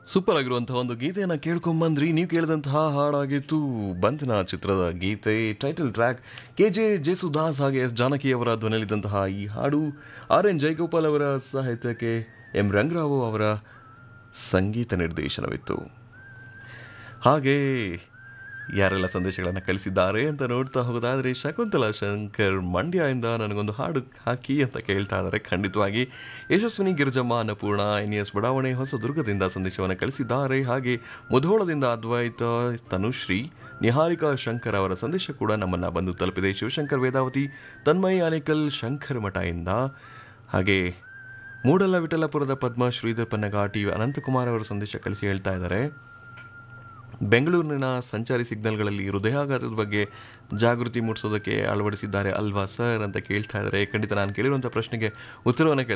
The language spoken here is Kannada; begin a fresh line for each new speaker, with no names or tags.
ಸೂಪರ್ ಆಗಿರುವಂತಹ ಒಂದು ಗೀತೆಯನ್ನು ಕೇಳ್ಕೊಂಬಂದ್ರಿ ನೀವು ಕೇಳಿದಂತಹ ಹಾಡಾಗಿತ್ತು ಬಂಧನ ಚಿತ್ರದ ಗೀತೆ title track K J Yesudas ಹಾಗೆ ಎಸ್ ಜಾನಕಿ ಅವರ ಧ್ವನಿಯಲ್ಲಿದ್ದಂತಹ ಈ ಹಾಡು ಆರ್ ಎನ್ ಜಯಗೋಪಾಲ್ ಅವರ ಸಾಹಿತ್ಯಕ್ಕೆ ಎಂ ರಂಗರಾವು ಅವರ ಸಂಗೀತ ನಿರ್ದೇಶನವಿತ್ತು ಹಾಗೆ ಯಾರೆಲ್ಲ ಸಂದೇಶಗಳನ್ನು ಕಳಿಸಿದ್ದಾರೆ ಅಂತ ನೋಡ್ತಾ ಹೋಗೋದಾದರೆ ಶಕುಂತಲಾ ಶಂಕರ್ ಮಂಡ್ಯದಿಂದ ನನಗೊಂದು ಹಾಡು ಹಾಕಿ ಅಂತ ಕೇಳ್ತಾ ಇದ್ದಾರೆ ಖಂಡಿತವಾಗಿ ಯಶಸ್ವಿನಿ ಗಿರಿಜಮ್ಮ ಅನ್ನಪೂರ್ಣ ಎನ್ ಎಸ್ ಬಡಾವಣೆ ಹೊಸದುರ್ಗದಿಂದ ಸಂದೇಶವನ್ನು ಕಳಿಸಿದ್ದಾರೆ ಹಾಗೆ ಮುಧೋಳದಿಂದ ಅದ್ವೈತ ತನುಶ್ರೀ ನಿಹಾರಿಕಾ ಶಂಕರ್ ಅವರ ಸಂದೇಶ ಕೂಡ ನಮ್ಮನ್ನು ಬಂದು ತಲುಪಿದೆ ಶಿವಶಂಕರ್ ವೇದಾವತಿ ತನ್ಮಯ್ ಆನೇಕಲ್ ಶಂಕರ್ ಮಠದಿಂದ ಹಾಗೆ ಮೂಡಲ ವಿಠಲಪುರದ ಪದ್ಮ ಶ್ರೀಧರ್ ಪನ್ನಗಾಟಿ ಅನಂತಕುಮಾರ್ ಅವರ ಸಂದೇಶ ಕಳಿಸಿ ಹೇಳ್ತಾ ಇದ್ದಾರೆ ಬೆಂಗಳೂರಿನ ಸಂಚಾರಿ ಸಿಗ್ನಲ್ಗಳಲ್ಲಿ ಹೃದಯಾಘಾತದ ಬಗ್ಗೆ ಜಾಗೃತಿ ಮೂಡಿಸೋದಕ್ಕೆ ಅಳವಡಿಸಿದ್ದಾರೆ ಅಲ್ವಾ ಸರ್ ಅಂತ ಕೇಳ್ತಾ ಇದ್ದಾರೆ ಖಂಡಿತ ನಾನು ಕೇಳಿರುವಂಥ ಪ್ರಶ್ನೆಗೆ ಉತ್ತರವನ್ನು